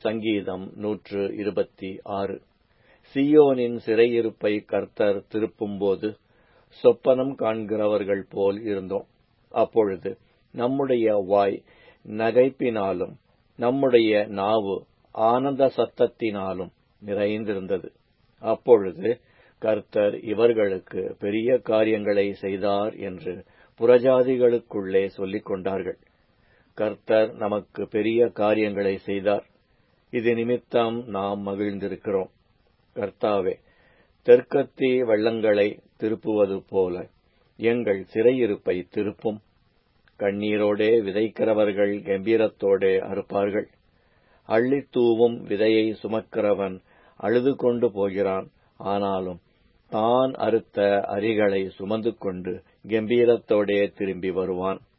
சங்கீதம் நூற்று இருபத்தி ஆறு சியோனின் சிறையிருப்பை கர்த்தர் திருப்பும்போது சொப்பனம் காண்கிறவர்கள் போல் இருந்தோம் அப்பொழுது நம்முடைய வாய் நகைப்பினாலும் நம்முடைய நாவு ஆனந்த சத்தத்தினாலும் நிறைந்திருந்தது அப்பொழுது கர்த்தர் இவர்களுக்கு பெரிய காரியங்களை செய்தார் என்று புறஜாதிகளுக்குள்ளே சொல்லிக் கொண்டார்கள் கர்த்தர் நமக்கு பெரிய காரியங்களை செய்தார் இது நிமித்தம் நாம் மகிழ்ந்திருக்கிறோம் கர்த்தாவே தெற்கத்தி வெள்ளங்களை திருப்புவது போல எங்கள் சிறையிருப்பை திருப்பும் கண்ணீரோடே விதைக்கிறவர்கள் கம்பீரத்தோடே அறுப்பார்கள் அள்ளித்தூவும் விதையை சுமக்கிறவன் அழுது கொண்டு போகிறான் ஆனாலும் தான் அறுத்த அரிகளை சுமந்து கொண்டு கம்பீரத்தோடே திரும்பி வருவான்